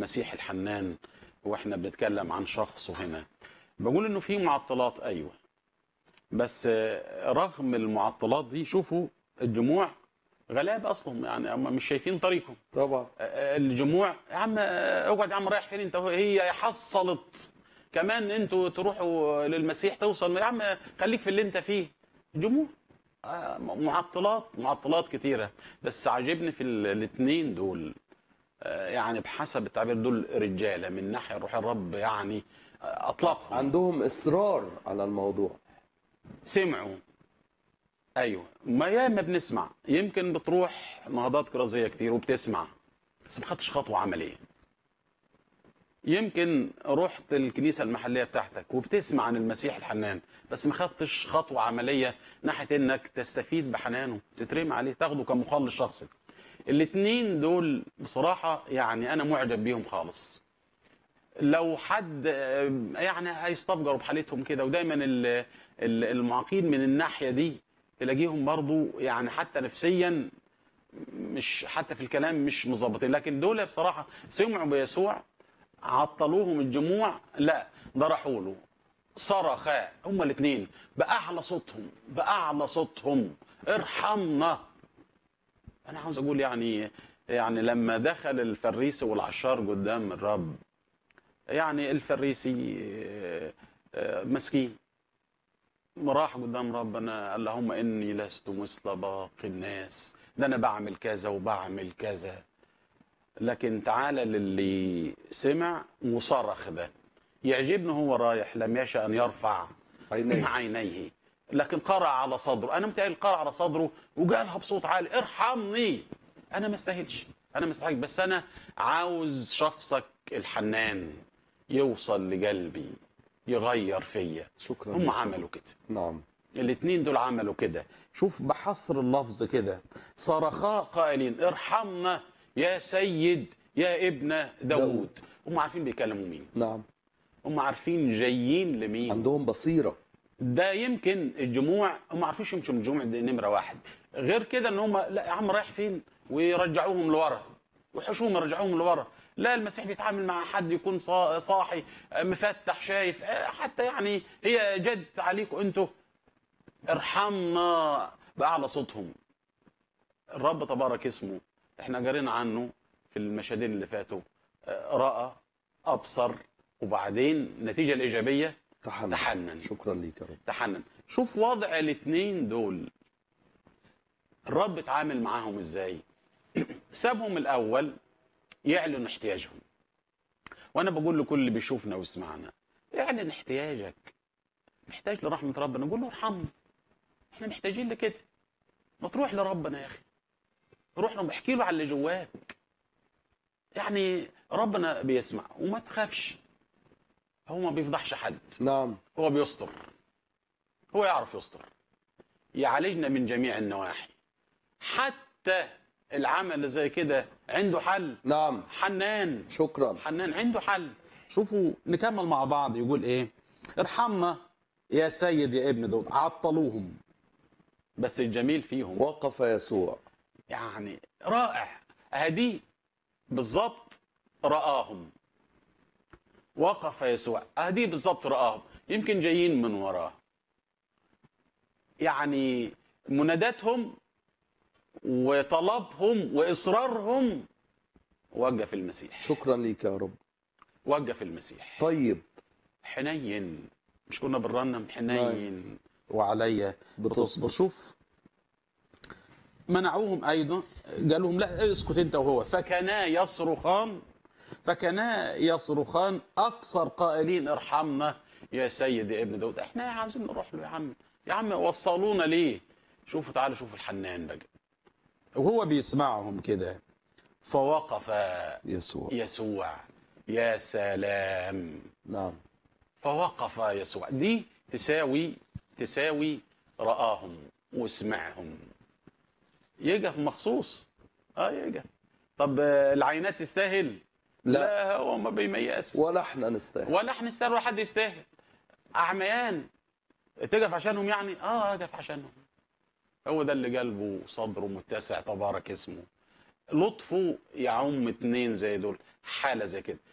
المسيح الحنان واحنا بنتكلم عن شخصه هنا بقول انه في معطلات ايوه بس آه، رغم المعطلات دي شوفوا الجموع غلاب اصلهم يعني هم مش شايفين طريقهم طبعا آه، الجموع يا عم آه، اقعد يا عم رايح فين انت هي حصلت كمان انتوا تروحوا للمسيح توصل يا عم خليك في اللي انت فيه جموع آه، معطلات معطلات كتيرة بس عاجبني في الاثنين دول آه، يعني بحسب التعبير دول رجالة من ناحية روح الرب يعني آه، أطلقهم عندهم اصرار على الموضوع سمعوا ايوه ما ياما بنسمع يمكن بتروح نهضات كرازيه كتير وبتسمع بس ما خدتش خطوه عمليه يمكن رحت الكنيسه المحليه بتاعتك وبتسمع عن المسيح الحنان بس ما خدتش خطوه عمليه ناحيه انك تستفيد بحنانه تترمي عليه تاخده كمخلص شخصي الاتنين دول بصراحه يعني انا معجب بيهم خالص لو حد آه، يعني هيستفجروا بحالتهم كده ودايما ال- ال- المعاقين من الناحيه دي تلاقيهم برضو يعني حتى نفسيا مش حتى في الكلام مش مظبطين لكن دول بصراحه سمعوا بيسوع عطلوهم الجموع لا ده راحوا له صرخا هما الاثنين باعلى صوتهم باعلى صوتهم ارحمنا انا عاوز اقول يعني يعني لما دخل الفريسي والعشار قدام الرب يعني الفريسي آه، آه، مسكين راح قدام ربنا اللهم اني لست مثل باقي الناس ده انا بعمل كذا وبعمل كذا لكن تعالى للي سمع وصرخ ده يعجبني هو رايح لم يشأ ان يرفع عينيه عينيه لكن قرأ على صدره انا متهيألي قرأ على صدره وقالها بصوت عالي ارحمني انا ما استاهلش انا مستحق بس انا عاوز شخصك الحنان يوصل لقلبي يغير فيا شكرا هم لك. عملوا كده نعم الاثنين دول عملوا كده شوف بحصر اللفظ كده صرخا قائلين ارحمنا يا سيد يا ابن داود داود. هم عارفين بيكلموا مين نعم هم عارفين جايين لمين عندهم بصيرة ده يمكن الجموع هم ما عارفوش يمشوا من الجموع دي نمره واحد غير كده ان هم لا يا عم رايح فين ويرجعوهم لورا وحشوهم يرجعوهم لورا لا المسيح بيتعامل مع حد يكون صا- صاحي آه، مفتح شايف آه، حتى يعني هي جد عليكم انتوا ارحمنا باعلى صوتهم الرب تبارك اسمه احنا قرينا عنه في المشهدين اللي فاتوا آه، راى ابصر وبعدين النتيجه الايجابيه تحنن تحنن شكرا لك يا رب تحنن شوف وضع الاثنين دول الرب اتعامل معاهم ازاي سابهم الاول يعلن احتياجهم وانا بقول لكل اللي بيشوفنا ويسمعنا اعلن احتياجك محتاج لرحمه ربنا قول له ارحمني احنا محتاجين لكده ما تروح لربنا يا اخي روح له احكي له على اللي جواك يعني ربنا بيسمع وما تخافش هو ما بيفضحش حد نعم هو بيستر هو يعرف يستر يعالجنا من جميع النواحي حتى العمل اللي زي كده عنده حل نعم حنان شكرا حنان عنده حل شوفوا نكمل مع بعض يقول ايه ارحمنا يا سيد يا ابن داود عطلوهم بس الجميل فيهم وقف يسوع يعني رائع هدي بالظبط رآهم وقف يسوع هدي بالظبط رآهم يمكن جايين من وراه يعني مناداتهم وطلبهم وإصرارهم وقف المسيح شكرا لك يا رب وقف المسيح طيب حنين مش كنا بنرنم حنين وعليا بتصبر شوف منعوهم ايضا قال لهم لا اسكت انت وهو فكانا يصرخان فكانا يصرخان اكثر قائلين ارحمنا يا سيد يا ابن داود احنا عاوزين نروح له يا عم يا عم وصلونا ليه شوفوا تعالوا شوفوا الحنان بقى وهو بيسمعهم كده فوقف يسوع يسوع يا سلام نعم فوقف يسوع دي تساوي تساوي رآهم وسمعهم يقف مخصوص اه يقف طب آه، العينات تستاهل لا. لا هو ما بيميز ولا احنا نستاهل ولا احنا نستاهل ولا حد يستاهل اعميان تقف عشانهم يعني اه اقف عشانهم هو ده اللي قلبه وصدره متسع تبارك اسمه لطفه يعم اتنين زي دول حاله زي كده